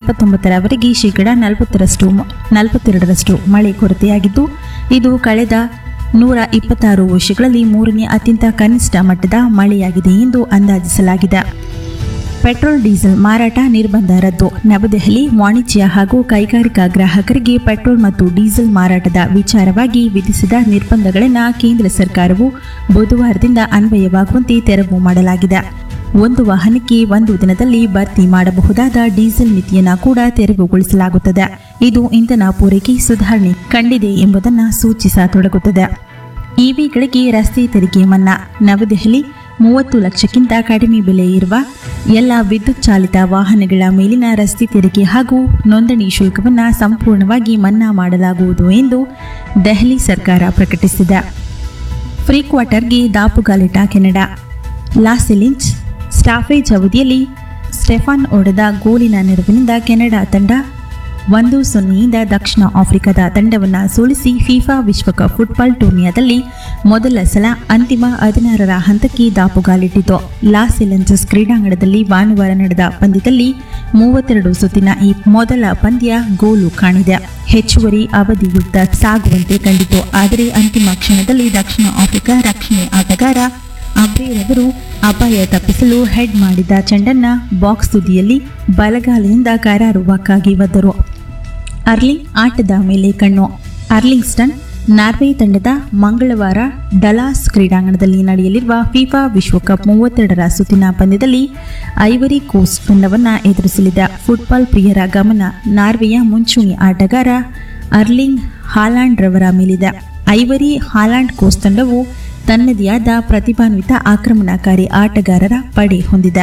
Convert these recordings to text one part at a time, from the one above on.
ಇಪ್ಪತ್ತೊಂಬತ್ತರವರೆಗೆ ಶೇಕಡ ನಲವತ್ತರಷ್ಟು ನಲವತ್ತೆರಡರಷ್ಟು ಮಳೆ ಕೊರತೆಯಾಗಿದ್ದು ಇದು ಕಳೆದ ನೂರ ಇಪ್ಪತ್ತಾರು ವರ್ಷಗಳಲ್ಲಿ ಮೂರನೇ ಅತ್ಯಂತ ಕನಿಷ್ಠ ಮಟ್ಟದ ಮಳೆಯಾಗಿದೆ ಎಂದು ಅಂದಾಜಿಸಲಾಗಿದೆ ಪೆಟ್ರೋಲ್ ಡೀಸೆಲ್ ಮಾರಾಟ ನಿರ್ಬಂಧ ರದ್ದು ನವದೆಹಲಿ ವಾಣಿಜ್ಯ ಹಾಗೂ ಕೈಗಾರಿಕಾ ಗ್ರಾಹಕರಿಗೆ ಪೆಟ್ರೋಲ್ ಮತ್ತು ಡೀಸೆಲ್ ಮಾರಾಟದ ವಿಚಾರವಾಗಿ ವಿಧಿಸಿದ ನಿರ್ಬಂಧಗಳನ್ನು ಕೇಂದ್ರ ಸರ್ಕಾರವು ಬುಧವಾರದಿಂದ ಅನ್ವಯವಾಗುವಂತೆ ತೆರವು ಮಾಡಲಾಗಿದೆ ಒಂದು ವಾಹನಕ್ಕೆ ಒಂದು ದಿನದಲ್ಲಿ ಭರ್ತಿ ಮಾಡಬಹುದಾದ ಡೀಸೆಲ್ ಮಿತಿಯನ್ನು ಕೂಡ ತೆರವುಗೊಳಿಸಲಾಗುತ್ತದೆ ಇದು ಇಂಧನ ಪೂರೈಕೆ ಸುಧಾರಣೆ ಕಂಡಿದೆ ಎಂಬುದನ್ನು ಸೂಚಿಸತೊಡಗುತ್ತದೆ ಇವಿಗಳಿಗೆ ರಸ್ತೆ ತೆರಿಗೆ ಮನ್ನಾ ನವದೆಹಲಿ ಮೂವತ್ತು ಲಕ್ಷಕ್ಕಿಂತ ಕಡಿಮೆ ಬೆಲೆ ಇರುವ ಎಲ್ಲ ವಿದ್ಯುತ್ ಚಾಲಿತ ವಾಹನಗಳ ಮೇಲಿನ ರಸ್ತೆ ತೆರಿಗೆ ಹಾಗೂ ನೋಂದಣಿ ಶುಲ್ಕವನ್ನು ಸಂಪೂರ್ಣವಾಗಿ ಮನ್ನಾ ಮಾಡಲಾಗುವುದು ಎಂದು ದೆಹಲಿ ಸರ್ಕಾರ ಪ್ರಕಟಿಸಿದೆ ಫ್ರೀ ಕ್ವಾರ್ಟರ್ಗೆ ದಾಪುಗಾಲಿಟ ಕೆನಡಾ ಲಾಸೆಲಿಂಚ್ ಸ್ಟಾಫೇಜ್ ಅವಧಿಯಲ್ಲಿ ಸ್ಟೆಫಾನ್ ಹೊಡೆದ ಗೋಲಿನ ನೆರವಿನಿಂದ ಕೆನಡಾ ತಂಡ ಒಂದು ಸೊನ್ನೆಯಿಂದ ದಕ್ಷಿಣ ಆಫ್ರಿಕಾದ ತಂಡವನ್ನು ಸೋಲಿಸಿ ಫಿಫಾ ವಿಶ್ವಕಪ್ ಫುಟ್ಬಾಲ್ ಟೂರ್ನಿಯಾದಲ್ಲಿ ಮೊದಲ ಸಲ ಅಂತಿಮ ಹದಿನಾರರ ಹಂತಕ್ಕೆ ದಾಪುಗಾಲಿಟ್ಟಿತು ಲಾಸ್ ಏಂಜಲ್ಸ್ ಕ್ರೀಡಾಂಗಣದಲ್ಲಿ ಭಾನುವಾರ ನಡೆದ ಪಂದ್ಯದಲ್ಲಿ ಮೂವತ್ತೆರಡು ಸುತ್ತಿನ ಈ ಮೊದಲ ಪಂದ್ಯ ಗೋಲು ಕಾಣಿದೆ ಹೆಚ್ಚುವರಿ ಅವಧಿಯುದ್ದ ಸಾಗುವಂತೆ ಕಂಡಿತು ಆದರೆ ಅಂತಿಮ ಕ್ಷಣದಲ್ಲಿ ದಕ್ಷಿಣ ಆಫ್ರಿಕಾ ರಕ್ಷಣೆ ಆಟಗಾರ ಅಬ್ರೇರವರು ಅಪಾಯ ತಪ್ಪಿಸಲು ಹೆಡ್ ಮಾಡಿದ ಚೆಂಡನ್ನ ಬಾಕ್ಸ್ ತುದಿಯಲ್ಲಿ ಬಲಗಾಲಿನಿಂದ ಕರಾರುವಕ್ಕಾಗಿ ಒದ್ದರು ಅರ್ಲಿಂಗ್ ಆಟದ ಮೇಲೆ ಕಣ್ಣು ಅರ್ಲಿಂಗ್ಸ್ಟನ್ ನಾರ್ವೆ ತಂಡದ ಮಂಗಳವಾರ ಡಲಾಸ್ ಕ್ರೀಡಾಂಗಣದಲ್ಲಿ ನಡೆಯಲಿರುವ ಫಿಫಾ ವಿಶ್ವಕಪ್ ಮೂವತ್ತೆರಡರ ಸುತ್ತಿನ ಪಂದ್ಯದಲ್ಲಿ ಐವರಿ ಕೋಸ್ಟ್ ತಂಡವನ್ನು ಎದುರಿಸಲಿದೆ ಫುಟ್ಬಾಲ್ ಪ್ರಿಯರ ಗಮನ ನಾರ್ವೆಯ ಮುಂಚೂಣಿ ಆಟಗಾರ ಅರ್ಲಿಂಗ್ ಹಾಲಾಂಡ್ ರವರ ಮೇಲಿದೆ ಐವರಿ ಹಾಲಾಂಡ್ ಕೋಸ್ಟ್ ತಂಡವು ತನ್ನದೇ ಆದ ಪ್ರತಿಭಾನ್ವಿತ ಆಕ್ರಮಣಕಾರಿ ಆಟಗಾರರ ಪಡೆ ಹೊಂದಿದೆ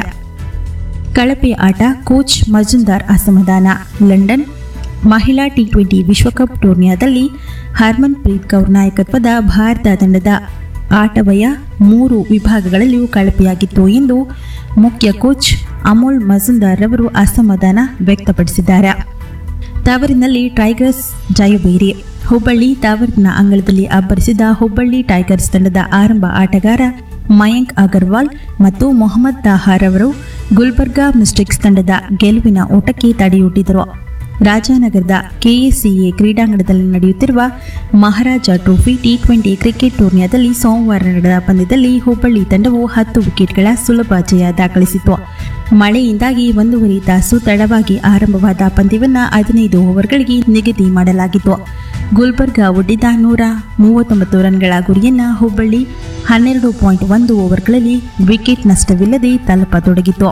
ಕಳಪೆ ಆಟ ಕೋಚ್ ಮಜುಂದಾರ್ ಅಸಮಾಧಾನ ಲಂಡನ್ ಮಹಿಳಾ ಟಿ ಟ್ವೆಂಟಿ ವಿಶ್ವಕಪ್ ಟೂರ್ನಿಯಾದಲ್ಲಿ ಹರ್ಮನ್ ಪ್ರೀತ್ ಕೌರ್ ನಾಯಕತ್ವದ ಭಾರತ ತಂಡದ ಆಟವಯ ಮೂರು ವಿಭಾಗಗಳಲ್ಲಿಯೂ ಕಳಪೆಯಾಗಿತ್ತು ಎಂದು ಮುಖ್ಯ ಕೋಚ್ ಅಮೋಲ್ ಮಜುಂದಾರ್ ರವರು ಅಸಮಾಧಾನ ವ್ಯಕ್ತಪಡಿಸಿದ್ದಾರೆ ತವರಿನಲ್ಲಿ ಟೈಗರ್ಸ್ ಜಯಬೇರಿ ಹುಬ್ಬಳ್ಳಿ ತವರಿನ ಅಂಗಳದಲ್ಲಿ ಅಬ್ಬರಿಸಿದ ಹುಬ್ಬಳ್ಳಿ ಟೈಗರ್ಸ್ ತಂಡದ ಆರಂಭ ಆಟಗಾರ ಮಯಾಂಕ್ ಅಗರ್ವಾಲ್ ಮತ್ತು ಮೊಹಮ್ಮದ್ ತಾಹಾರ್ ಅವರು ಗುಲ್ಬರ್ಗಾ ಮಿಸ್ಟಿಕ್ಸ್ ತಂಡದ ಗೆಲುವಿನ ಓಟಕ್ಕೆ ತಡೆಯೊಡ್ಡಿದರು ರಾಜಾನಗರದ ಕೆಎಸಿಎ ಕ್ರೀಡಾಂಗಣದಲ್ಲಿ ನಡೆಯುತ್ತಿರುವ Maharaja trophy T twenty cricket ಟೂರ್ನಿಯಾದಲ್ಲಿ ಸೋಮವಾರ ನಡೆದ ಪಂದ್ಯದಲ್ಲಿ ಹುಬ್ಬಳ್ಳಿ ತಂಡವು ಹತ್ತು ವಿಕೆಟ್ಗಳ ಸುಲಭ ಜಯ ದಾಖಲಿಸಿತು ಮಳೆಯಿಂದಾಗಿ ಒಂದೂವರೆ ತಾಸು ತಡವಾಗಿ ಆರಂಭವಾದ ಪಂದ್ಯವನ್ನು ಹದಿನೈದು ಓವರ್ಗಳಿಗೆ ನಿಗದಿ ಮಾಡಲಾಗಿತ್ತು ಗುಲ್ಬರ್ಗಾ ಒಡ್ಡಿದ ನೂರ ಮೂವತ್ತೊಂಬತ್ತು ರನ್ಗಳ ಗುರಿಯನ್ನ ಹುಬ್ಬಳ್ಳಿ ಹನ್ನೆರಡು ಪಾಯಿಂಟ್ ಒಂದು ಓವರ್ಗಳಲ್ಲಿ ವಿಕೆಟ್ ನಷ್ಟವಿಲ್ಲದೆ ತಲುಪತೊಡಗಿತು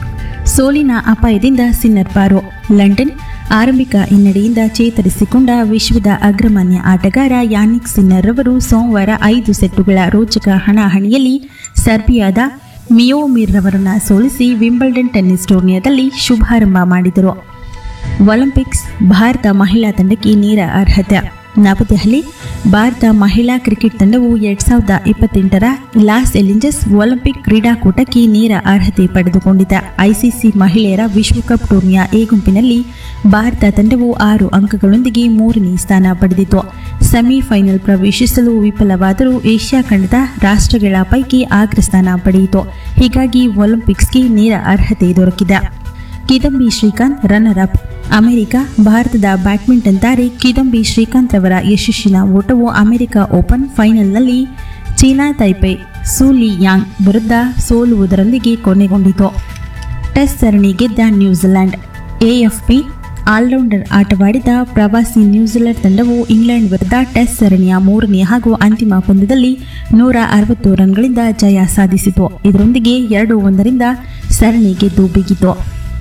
ಸೋಲಿನ ಅಪಾಯದಿಂದ ಸಿನ್ನರ್ ಪಾರು ಲಂಡನ್ ಆರಂಭಿಕ ಹಿನ್ನಡೆಯಿಂದ ಚೇತರಿಸಿಕೊಂಡ ವಿಶ್ವದ ಅಗ್ರಮಾನ್ಯ ಆಟಗಾರ ಯಾನಿಕ್ ಸಿನ್ನರ್ ರವರು ಸೋಮವಾರ ಐದು ಸೆಟ್ಟುಗಳ ರೋಚಕ ಹಣಾಹಣಿಯಲ್ಲಿ ಸರ್ಬಿಯಾದ ಮಿಯೋಮಿರ್ ರವರನ್ನ ಸೋಲಿಸಿ ವಿಂಬಲ್ಡನ್ ಟೆನ್ನಿಸ್ ಟೂರ್ನಿಯಾದಲ್ಲಿ ಶುಭಾರಂಭ ಮಾಡಿದರು ಒಲಿಂಪಿಕ್ಸ್ ಭಾರತ ಮಹಿಳಾ ತಂಡಕ್ಕೆ ನೇರ ಅರ್ಹತೆ ನವದೆಹಲಿ ಭಾರತ ಮಹಿಳಾ ಕ್ರಿಕೆಟ್ ತಂಡವು ಎರಡ್ ಸಾವಿರದ ಇಪ್ಪತ್ತೆಂಟರ ಲಾಸ್ ಎಲಿಂಜಸ್ ಒಲಿಂಪಿಕ್ ಕ್ರೀಡಾಕೂಟಕ್ಕೆ ನೇರ ಅರ್ಹತೆ ಪಡೆದುಕೊಂಡಿದೆ ಐಸಿಸಿ ಮಹಿಳೆಯರ ವಿಶ್ವಕಪ್ ಟೂರ್ನಿಯ ಎ ಗುಂಪಿನಲ್ಲಿ ಭಾರತ ತಂಡವು ಆರು ಅಂಕಗಳೊಂದಿಗೆ ಮೂರನೇ ಸ್ಥಾನ ಪಡೆದಿತು ಸೆಮಿಫೈನಲ್ ಪ್ರವೇಶಿಸಲು ವಿಫಲವಾದರೂ ಏಷ್ಯಾ ಖಂಡದ ರಾಷ್ಟ್ರಗಳ ಪೈಕಿ ಅಗ್ರಸ್ಥಾನ ಪಡೆಯಿತು ಹೀಗಾಗಿ ಒಲಿಂಪಿಕ್ಸ್ಗೆ ನೇರ ಅರ್ಹತೆ ದೊರಕಿದೆ Kidambi Srikanth runner up America ಭಾರತದ ಬ್ಯಾಡ್ಮಿಂಟನ್ ತಾರೆ ಕಿದಂಬಿ ಶ್ರೀಕಾಂತ್ ಅವರ ಯಶಸ್ಸಿನ ಓಟವು ಅಮೆರಿಕ ಓಪನ್ ಫೈನಲ್ನಲ್ಲಿ ಚೀನಾ ತೈಪೆ ಸೂಲಿ ಯಾಂಗ್ ವಿರುದ್ಧ ಸೋಲುವುದರೊಂದಿಗೆ ಕೊನೆಗೊಂಡಿತು ಟೆಸ್ಟ್ ಸರಣಿ ಗೆದ್ದ ನ್ಯೂಜಿಲೆಂಡ್ ಎಎಫ್ಪಿ ಆಲ್ರೌಂಡರ್ ಆಟವಾಡಿದ ಪ್ರವಾಸಿ ನ್ಯೂಜಿಲೆಂಡ್ ತಂಡವು ಇಂಗ್ಲೆಂಡ್ ವಿರುದ್ಧ ಟೆಸ್ಟ್ ಸರಣಿಯ ಮೂರನೇ ಹಾಗೂ ಅಂತಿಮ ಪಂದ್ಯದಲ್ಲಿ ನೂರ ಅರವತ್ತು ರನ್ಗಳಿಂದ ಜಯ ಸಾಧಿಸಿತು ಇದರೊಂದಿಗೆ ಎರಡು ಒಂದರಿಂದ ಸರಣಿ ಗೆದ್ದು ಬಿಗಿತು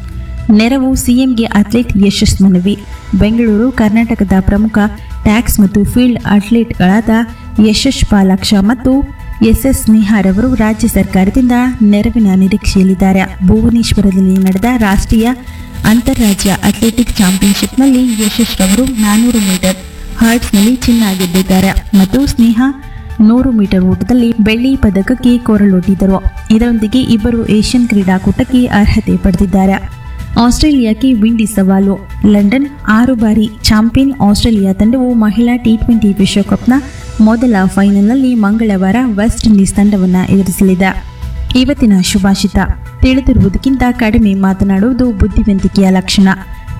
ನೆರವು ಸಿಎಂಗೆ ಅಥ್ಲೆಟ್ ಯಶಸ್ ಮನವಿ ಬೆಂಗಳೂರು ಕರ್ನಾಟಕದ ಪ್ರಮುಖ ಟ್ಯಾಕ್ಸ್ ಮತ್ತು ಫೀಲ್ಡ್ ಅಥ್ಲೆಟ್ಗಳಾದ ಯಶಸ್ ಪಾಲಾಕ್ಷ ಮತ್ತು ಎಸ್ಎಸ್ ನಿಹಾರ್ ಅವರು ರಾಜ್ಯ ಸರ್ಕಾರದಿಂದ ನೆರವಿನ ನಿರೀಕ್ಷೆಯಲ್ಲಿದ್ದಾರೆ ಭುವನೇಶ್ವರದಲ್ಲಿ ನಡೆದ ರಾಷ್ಟ್ರೀಯ ಅಂತಾರಾಜ್ಯ ಅಥ್ಲೆಟಿಕ್ ಚಾಂಪಿಯನ್ಶಿಪ್ನಲ್ಲಿ ಯಶಸ್ ರವರು ನಾನೂರು ಮೀಟರ್ ಹಾರ್ಟ್ಸ್ನಲ್ಲಿ ಚಿನ್ನ ಗೆದ್ದಿದ್ದಾರೆ ಮತ್ತು ಸ್ನೇಹ ನೂರು ಮೀಟರ್ ಓಟದಲ್ಲಿ ಬೆಳ್ಳಿ ಪದಕಕ್ಕೆ ಕೊರಳೊಡ್ಡಿದರು ಇದರೊಂದಿಗೆ ಇಬ್ಬರು ಏಷ್ಯನ್ ಕ್ರೀಡಾಕೂಟಕ್ಕೆ ಅರ್ಹತೆ ಪಡೆದಿದ್ದಾರೆ ಆಸ್ಟ್ರೇಲಿಯಾಕ್ಕೆ ವಿಂಡಿ ಸವಾಲು ಲಂಡನ್ ಆರು ಬಾರಿ ಚಾಂಪಿಯನ್ ಆಸ್ಟ್ರೇಲಿಯಾ ತಂಡವು ಮಹಿಳಾ ಟಿ ಟ್ವೆಂಟಿ ವಿಶ್ವಕಪ್ನ ಮೊದಲ ಫೈನಲ್ನಲ್ಲಿ ಮಂಗಳವಾರ ವೆಸ್ಟ್ ಇಂಡೀಸ್ ತಂಡವನ್ನು ಎದುರಿಸಲಿದೆ ಇವತ್ತಿನ ಶುಭಾಷಿತ ತಿಳಿದಿರುವುದಕ್ಕಿಂತ ಕಡಿಮೆ ಮಾತನಾಡುವುದು ಬುದ್ಧಿವಂತಿಕೆಯ ಲಕ್ಷಣ